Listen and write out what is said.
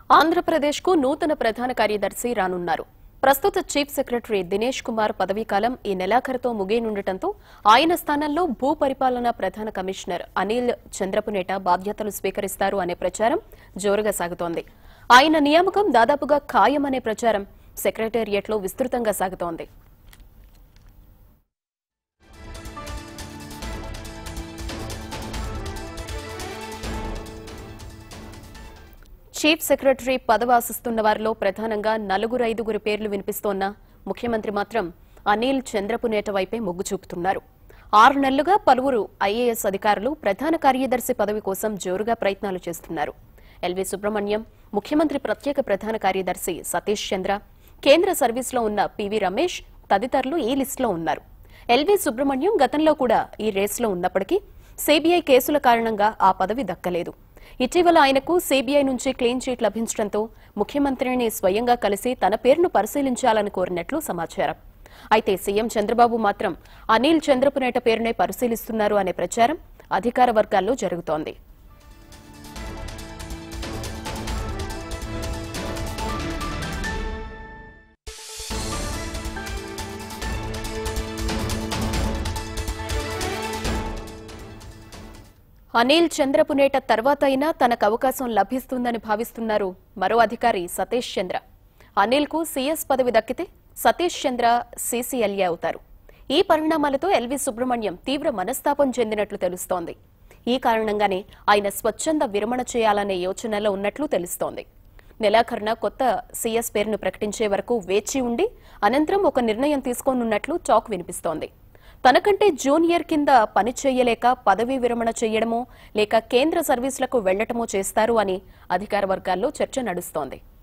ఆంధ్రప్రదేశ్కు నూతన ప్రధాన కార్యదర్శి రానున్నారు ప్రస్తుత చీఫ్ సెక్రటరీ దినేష్ కుమార్ పదవీకాలం ఈ నెలాఖరుతో ముగియనుండటంతో ఆయన స్థానంలో భూ పరిపాలనా ప్రధాన కమిషనర్ అనిల్ చంద్రపునేట బాధ్యతలు స్వీకరిస్తారు అనే ప్రచారం జోరుగా సాగుతోంది ఆయన నియామకం దాదాపుగా ఖాయమనే ప్రచారం సెక్రటేరియట్లో విస్తృతంగా సాగుతోంది చీఫ్ సెక్రటరీ పదవి ఆశిస్తున్న వారిలో ప్రధానంగా నలుగురు ఐదుగురు పేర్లు వినిపిస్తోన్న ముఖ్యమంత్రి మాత్రం అనిల్ చంద్రపునేట వైపే మొగ్గు చూపుతున్నారు ఆరు నెలలుగా పలువురు ఐఏఎస్ అధికారులు ప్రధాన కార్యదర్శి పదవి కోసం జోరుగా ప్రయత్నాలు చేస్తున్నారు ఎల్వి సుబ్రహ్మణ్యం ముఖ్యమంత్రి ప్రత్యేక ప్రధాన కార్యదర్శి సతీష్ చంద్ర కేంద్ర సర్వీస్లో ఉన్న పివి రమేష్ తదితరులు ఈ లిస్టులో ఉన్నారు ఎల్వి సుబ్రహ్మణ్యం గతంలో కూడా ఈ రేసులో ఉన్నప్పటికీ సిబిఐ కేసుల కారణంగా ఆ పదవి దక్కలేదు ఇటీవల ఆయనకు సిబిఐ నుంచి క్లీన్ చీట్ లభించడంతో ముఖ్యమంత్రిని స్వయంగా కలిసి తన పేరును పరిశీలించాలని కోరినట్లు సమాచారం అయితే సీఎం చంద్రబాబు మాత్రం అనిల్ చంద్రపునేట పేరునే పరిశీలిస్తున్నారు అనే ప్రచారం అధికార వర్గాల్లో జరుగుతోంది అనిల్ చంద్రపునేట తర్వాత అయినా తనకు అవకాశం లభిస్తుందని భావిస్తున్నారు మరో అధికారి సతీష్ చంద్ర అనిల్ కు సీఎస్ పదవి దక్కితే సతీష్ చంద్ర సీసీఎల్ఏ అవుతారు ఈ పరిణామాలతో ఎల్వి సుబ్రహ్మణ్యం తీవ్ర మనస్తాపం చెందినట్లు తెలుస్తోంది ఈ కారణంగానే ఆయన స్వచ్ఛంద విరమణ చేయాలనే యోచనలో ఉన్నట్లు తెలుస్తోంది నెలాఖరున కొత్త సీఎస్ పేరును ప్రకటించే వరకు వేచి ఉండి అనంతరం ఒక నిర్ణయం తీసుకోనున్నట్లు టాక్ వినిపిస్తోంది తనకంటే జూనియర్ కింద పని చేయలేక పదవీ విరమణ చేయడమో లేక కేంద్ర సర్వీసులకు వెళ్లటమో చేస్తారు అని అధికార వర్గాల్లో చర్చ నడుస్తోంది